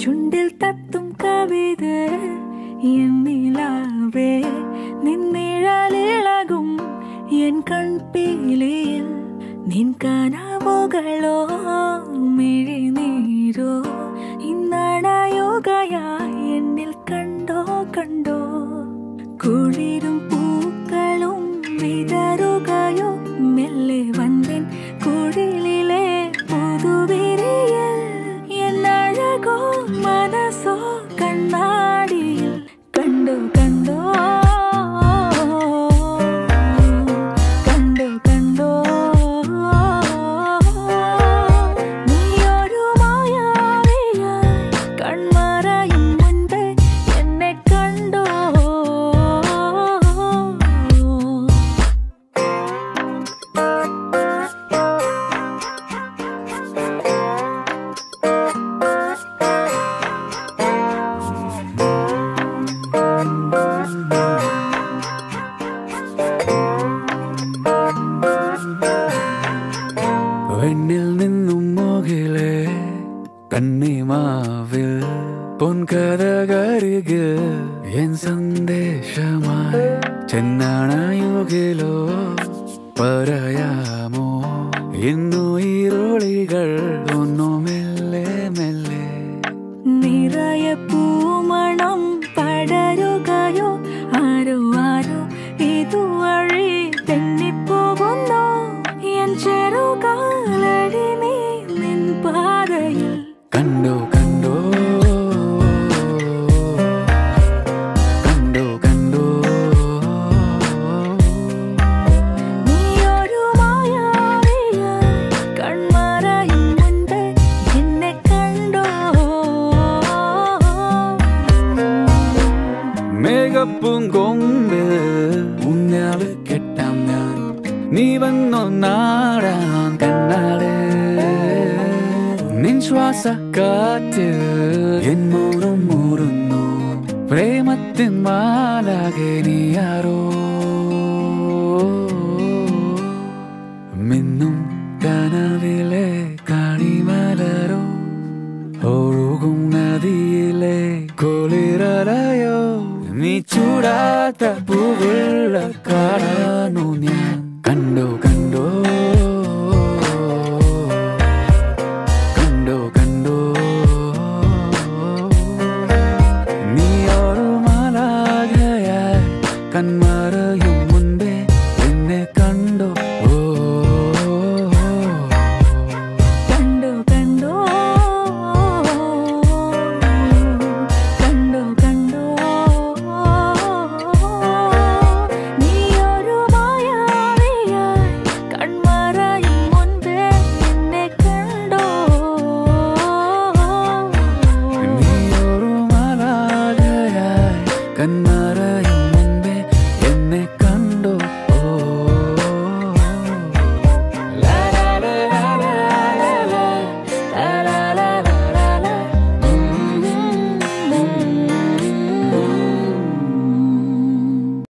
ചുണ്ടിൽ തത്തും കവിത എന്നിലാവേ നിന്നിഴലിളകും എൻ കൺപീലിയിൽ നിൻ കനവുകളോ മിഴിനീരോ ഇന്നണയുകയായി എന്നിൽ കണ്ടോ കണ്ടോ കുളിരും പൂക്കളും വിതറുകയോ മെല്ലെ വന്നിൻ കുഴിലിലെ പുതുവിരിയൽ എന്നഴകോ മനസ്സോ കണ്ണാടിയിൽ കണ്ടു കണ്ടോ കണ്ടു കണ്ടോ നീയൊരു മായാവിയായി കൺമറയും മുൻപേ എന്നെ കണ്ടോ വെണ്ണിൽ നിന്നും മുകിലെ കണ്ണിമാവിൽ പൊൻകഥകരികിൽ എൻ സന്ദേശമായി ചെന്നാണയുകിലോ പറയാമോ ഇന്നു ഈറോളികൾ ഒന്നു മെല്ലെ മെല്ലെ നിറയെ പൂമണം പടരുകയോ ആരോ ആരോ ഇതുവഴി തെന്നിപ്പോകുന്നോ എൻ ചെറുകാലടി നീ നിൻ പാതയിൽ കണ്ടോ കണ്ടോ കണ്ടോ കണ്ടോ നീയൊരു മായാവിയായി കൺമറയും മുൻപേ എന്നെ കണ്ടോ മേഘപ്പും കൊമ്പിൽ ഊഞ്ഞാല് കെട്ടാം ഞാൻ നീ വന്നോ നാടാൻ കണ്ണാട് നിൻ ശ്വാസ കാറ്റ് എൻ മൂറും മൂറുന്നു പ്രേമത്തിൻ മാലാകെ നീയാരോ മിന്നും കനവിലെ കണിമലരോ ഒഴുകും നദിയിലെ കുളിരലയോ നീ ചൂടാത്ത പൂവുള്ള കാണാനു ഞാൻ കണ്ടോ കണ്ടോ കണ്ടോ കണ്ടോ നീ ഒരു മാലാകയായി കന്മറ